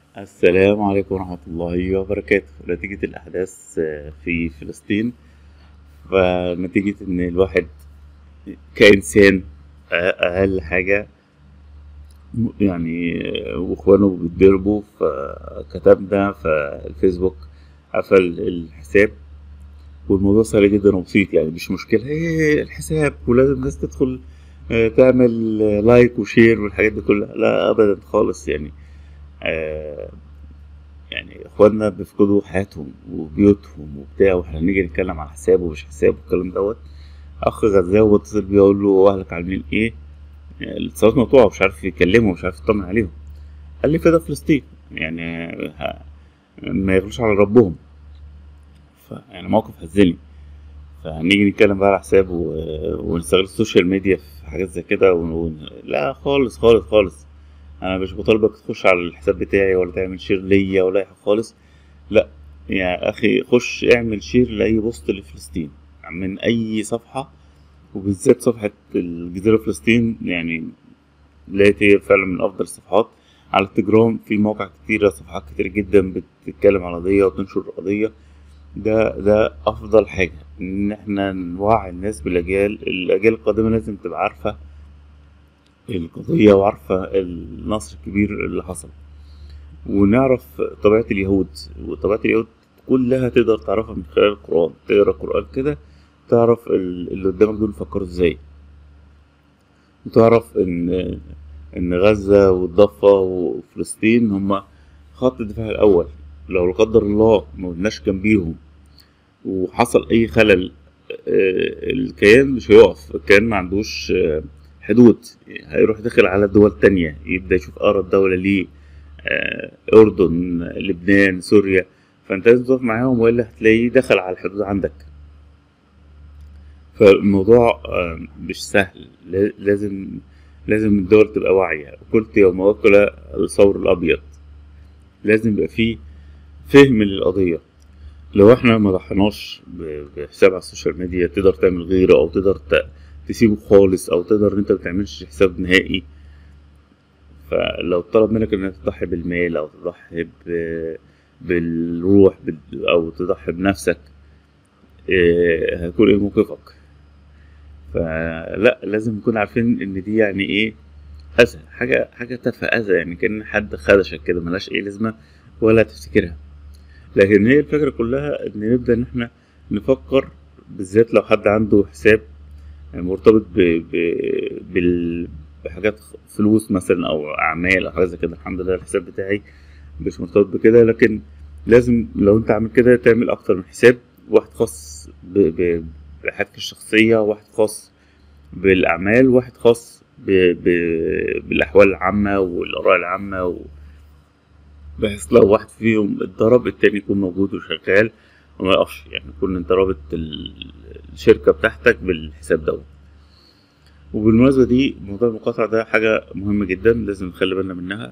السلام عليكم ورحمة الله وبركاته نتيجة الأحداث في فلسطين فنتيجة إن الواحد كإنسان أقل حاجة يعني وإخوانه بيتضربوا فكتبنا فالفيسبوك قفل الحساب والموضوع سهل جدا وبسيط يعني مش مشكلة هي الحساب ولازم الناس تدخل تعمل لايك وشير والحاجات دي كلها لا أبدا خالص يعني آه يعني اخواتنا بيفقدوا حياتهم وبيوتهم وبتاع واحنا نيجي نتكلم على حساب ومش حساب والكلام دوت اخ غزاوي بتصل بيه اقول له اهلك عاملين ايه يعني الاتصالات مقطوعه ومش عارف يكلمه ومش عارف يطمن عليهم قال لي فدا فلسطين يعني ما يغلوش على ربهم ف يعني موقف هزني فهنيجي نتكلم بقى على حساب و... ونستغل السوشيال ميديا في حاجات زي كده و... لا خالص خالص خالص انا مش بطالبك تخش على الحساب بتاعي ولا تعمل شير ليا ولا اي حاجه خالص لا يا اخي خش اعمل شير لاي بوست لفلسطين من اي صفحه وبالذات صفحه الجزيره فلسطين يعني لقيت هي فعلا من افضل الصفحات على التجرام في مواقع كتيرة صفحات كتير جدا بتتكلم عن قضية وتنشر قضية ده ده أفضل حاجة إن احنا نوعي الناس بالأجيال الأجيال القادمة لازم تبقى عارفة القضية وعارفة النصر الكبير اللي حصل ونعرف طبيعة اليهود وطبيعة اليهود كلها تقدر تعرفها من خلال القرآن تقرا القرآن كده تعرف اللي قدامك دول فكروا ازاي وتعرف ان ان غزة والضفة وفلسطين هما خط الدفاع الأول لو لا قدر الله ما قلناش جنبيهم وحصل أي خلل الكيان مش هيقف الكيان ما عندوش حدود هيروح داخل على دول تانية يبدأ يشوف أقرب دولة ليه أردن لبنان سوريا فأنت لازم تقف معاهم وإلا هتلاقيه دخل على الحدود عندك فالموضوع مش سهل لازم لازم الدول تبقى واعية قلت يوم وكل الثور الأبيض لازم يبقى فيه فهم للقضية لو احنا ما ضحناش بحساب على السوشيال ميديا تقدر تعمل غيره او تقدر تسيبه خالص او تقدر ان انت متعملش حساب نهائي فلو طلب منك انك تضحي بالمال او تضحي بالروح او تضحي بنفسك إيه هيكون ايه موقفك فلا لازم نكون عارفين ان دي يعني ايه اذى حاجه حاجه تافهه اذى يعني كان حد خدشك كده ملهاش اي لازمه ولا تفتكرها لكن هي الفكره كلها ان نبدا ان احنا نفكر بالذات لو حد عنده حساب يعني مرتبط ب... ب... بال... بحاجات فلوس مثلا او اعمال او حاجه زي كده الحمد لله الحساب بتاعي مش مرتبط بكده لكن لازم لو انت عامل كده تعمل اكتر من حساب واحد خاص ب... ب... بحياتك الشخصيه واحد خاص بالاعمال واحد خاص ب... ب... بالاحوال العامه والاراء العامه و... بحيث لو واحد فيهم اتضرب التاني يكون موجود وشغال وما يقفش يعني يكون انت رابط الشركة بتاعتك بالحساب دوت وبالمناسبة دي موضوع المقاطعة ده حاجة مهمة جدا لازم نخلي بالنا منها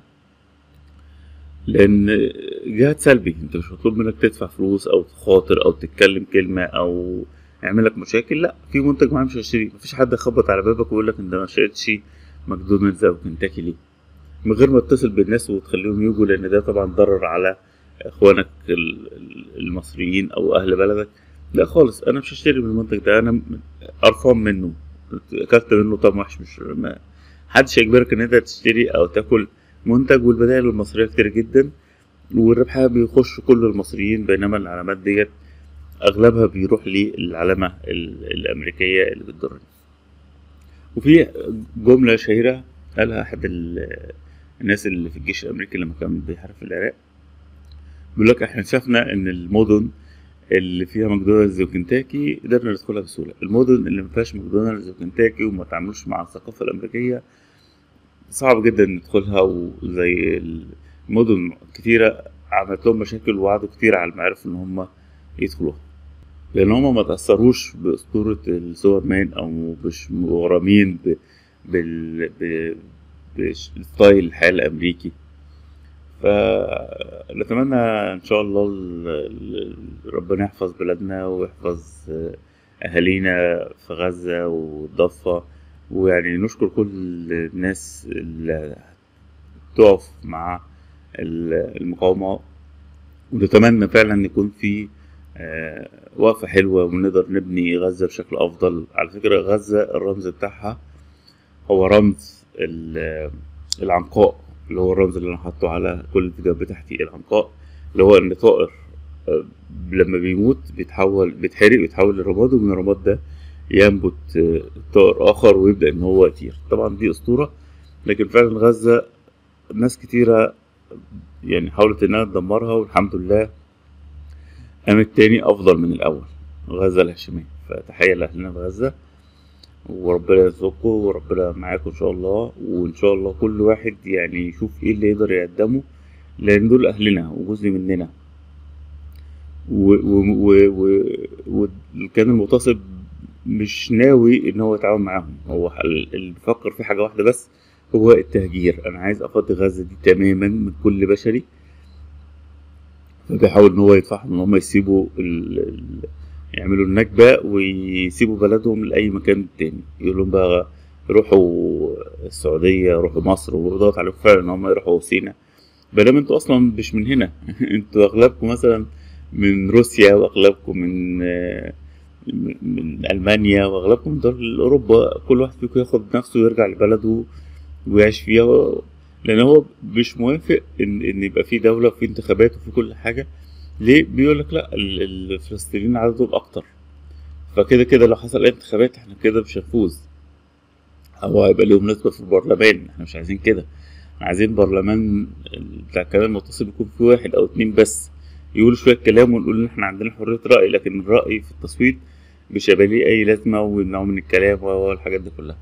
لأن جهاد سلبي انت مش مطلوب منك تدفع فلوس أو تخاطر أو تتكلم كلمة أو يعمل لك مشاكل لا في منتج معين مش هشتريه مفيش حد يخبط على بابك ويقول لك انت ما شريتش ماكدونالدز أو كنتاكي ليه من غير ما تتصل بالناس وتخليهم يجوا لأن ده طبعا ضرر على اخوانك المصريين او اهل بلدك لا خالص انا مش هشتري من المنتج ده انا قرفان منه اكلت منه طعم وحش مش ما حدش يجبرك ان انت تشتري او تاكل منتج والبدائل المصريه كتير جدا والربح بيخش كل المصريين بينما العلامات ديت اغلبها بيروح للعلامه الامريكيه اللي بتضرني وفي جمله شهيره قالها احد الناس اللي في الجيش الامريكي لما كان بيحارب في العراق بيقول لك احنا شفنا ان المدن اللي فيها ماكدونالدز وكنتاكي قدرنا ندخلها بسهوله المدن اللي ما فيهاش ماكدونالدز وكنتاكي وما تعاملوش مع الثقافه الامريكيه صعب جدا ندخلها وزي المدن كتيرة عملت لهم مشاكل ووعدوا كتير على المعارف ان هم يدخلوها لان هم ما تاثروش باسطوره السوبر مان او مش مغرمين بال بستايل الحياه الامريكي فنتمنى ان شاء الله ربنا يحفظ بلادنا ويحفظ اهالينا في غزه والضفه ويعني نشكر كل الناس اللي تقف مع ال- المقاومة ونتمنى فعلا يكون في آه، وقفة حلوة ونقدر نبني غزة بشكل أفضل على فكرة غزة الرمز بتاعها هو رمز ال- العنقاء اللي هو الرمز اللي أنا حاطه على كل الفيديوهات بتاعتي العنقاء اللي هو إن طائر آه، لما بيموت بيتحول بيتحرق بيتحول لرماد ومن الرماد ده ينبت آه، طائر آخر ويبدأ إن هو يطير طبعا دي أسطورة لكن فعلا غزة ناس كتيرة يعني حاولت إنها تدمرها والحمد لله قامت تاني أفضل من الأول غزة الهاشمية فتحية لأهلنا في غزة وربنا يرزقكم وربنا معاكم إن شاء الله وإن شاء الله كل واحد يعني يشوف إيه اللي يقدر يقدمه لأن دول أهلنا وجزء مننا و- و- و- و- وكان المغتصب مش ناوي إن هو يتعاون معاهم هو ال- اللي بيفكر في حاجة واحدة بس هو التهجير أنا عايز أفضي غزة دي تماما من كل بشري فبيحاول ان هو يدفعهم ان هم يسيبوا ال... ال... يعملوا النكبة ويسيبوا بلدهم لأي مكان تاني يقول لهم بقى روحوا السعودية روحوا مصر وضغط عليكم فعلا ان هم يروحوا سينا بينما انتوا اصلا مش من هنا انتوا اغلبكم مثلا من روسيا واغلبكم من آه، من من المانيا واغلبكم من دول اوروبا كل واحد فيكم ياخد نفسه ويرجع لبلده ويعيش فيها لان هو مش موافق ان ان يبقى في دوله وفي انتخابات وفي كل حاجه ليه بيقول لك لا ال- الفلسطينيين عددهم اكتر فكده كده لو حصل اي انتخابات احنا كده مش هنفوز او هيبقى ليهم نسبه في البرلمان احنا مش عايزين كده احنا عايزين برلمان بتاع الكلام المتصل يكون فيه واحد او اتنين بس يقولوا شويه كلام ونقول ان احنا عندنا حريه راي لكن الراي في التصويت مش هيبقى ليه اي لازمه ويمنعوا من الكلام والحاجات دي كلها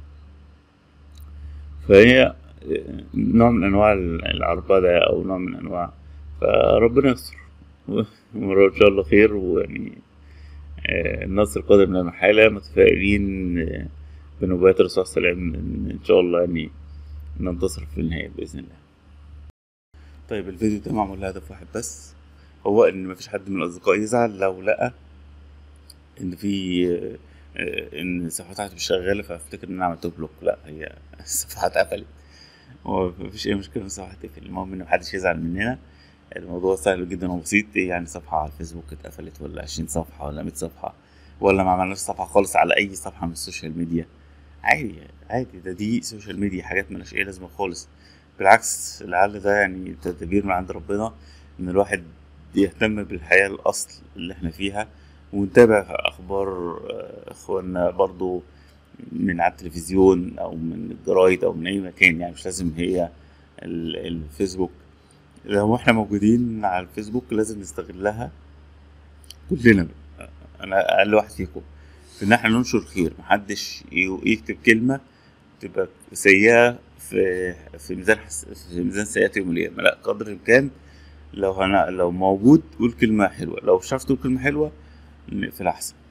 فهي نوع من انواع العربده او نوع من انواع فربنا يستر وان شاء الله خير ويعني آه، النصر قادم لا محالة متفائلين آه، بنبوات الرسول صلى الله عليه وسلم إن إن شاء الله يعني ننتصر في النهاية بإذن الله طيب الفيديو ده معمول لهدف واحد بس هو إن مفيش حد من الأصدقاء يزعل لو لقى إن في آه، آه، إن الصفحات بتاعتي مش شغالة فأفتكر إن أنا عملت بلوك لا هي الصفحات قفلت هو مفيش أي مشكلة إن الصفحة تقفل المهم إن محدش يزعل مننا الموضوع سهل جدا وبسيط إيه يعني صفحة على الفيسبوك اتقفلت ولا عشرين صفحة ولا مية صفحة ولا ما عملناش صفحة خالص على أي صفحة من السوشيال ميديا عادي عادي ده دي سوشيال ميديا حاجات ملهاش أي لازمة خالص بالعكس لعل ده يعني تدبير من عند ربنا إن الواحد يهتم بالحياة الأصل اللي احنا فيها ونتابع أخبار آه، إخواننا برضو من على التلفزيون أو من الجرايد أو من أي مكان يعني مش لازم هي ال- الفيسبوك لو احنا موجودين على الفيسبوك لازم نستغلها كلنا انا اقل واحد فيكم في ان احنا ننشر خير محدش ي- يكتب كلمه تبقى سيئه في في ميزان حس... في ميزان سيئات يوم القيامه لا قدر الامكان لو انا لو موجود قول كلمه حلوه لو مش عارف تقول كلمه حلوه نقفل احسن